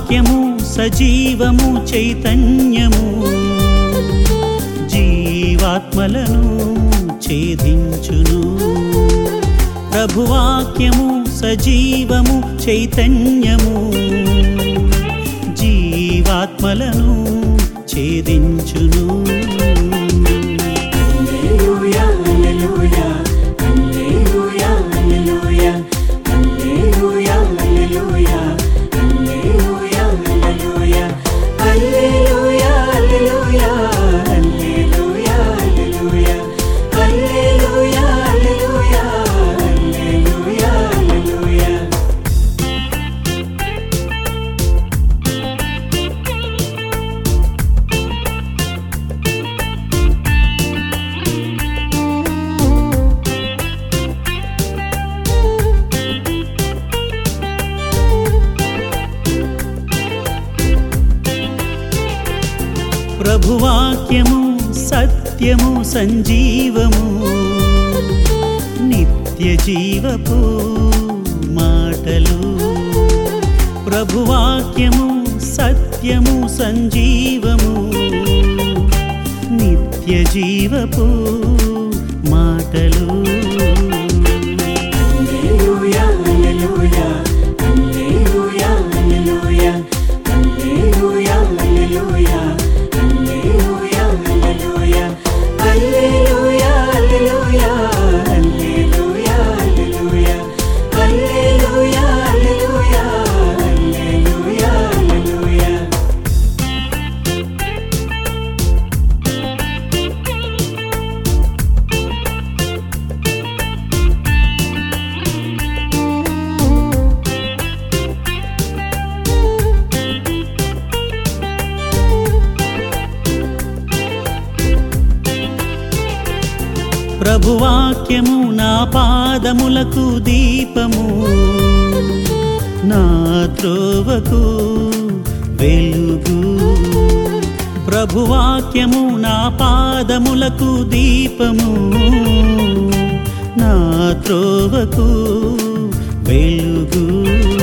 ప్రభువాక్యము సజీవము చైతన్యము జీవాత్మలను ఛేదించును ప్రభువాక్యము సజీవము చైతన్యము జీవాత్మలను ఛేదించును హల్లెలూయా హల్లెలూయా హల్లెలూయా హల్లెలూయా హల్లెలూయా హల్లెలూయా హల్లెలూయా హల్లెలూయా హల్లెలూయా హల్లెలూయా హల్లెలూయా హల్లెలూయా హల్లెలూయా హల్లెలూయా హల్లెలూయా హల్లెలూయా ప్రభువాక్యము సత్యము సంజీవము నిత్య జీవపు మాటలు ప్రభువాక్యము సత్యము సంజీవము నిత్య జీవపు మాటలు హల్లెలూయా హల్లెలూయా హల్లెలూయా హల్లెలూయా హల్లెలూయా హల్లెలూయా హల్లెలూయా హల్లెలూయా హల్లెలూయా హల్లెలూయా హల్లెలూయా హల్లెలూయా హల్లెలూయా హల్లెలూయా హల్లెలూయా హల్లెలూయా ప్రభువాక్యము నా పాదములకు దీపము నా త్రోవకు వెలుగు ప్రభువాక్యము నా పాదములకు దీపము నా త్రోవకు వెలుగు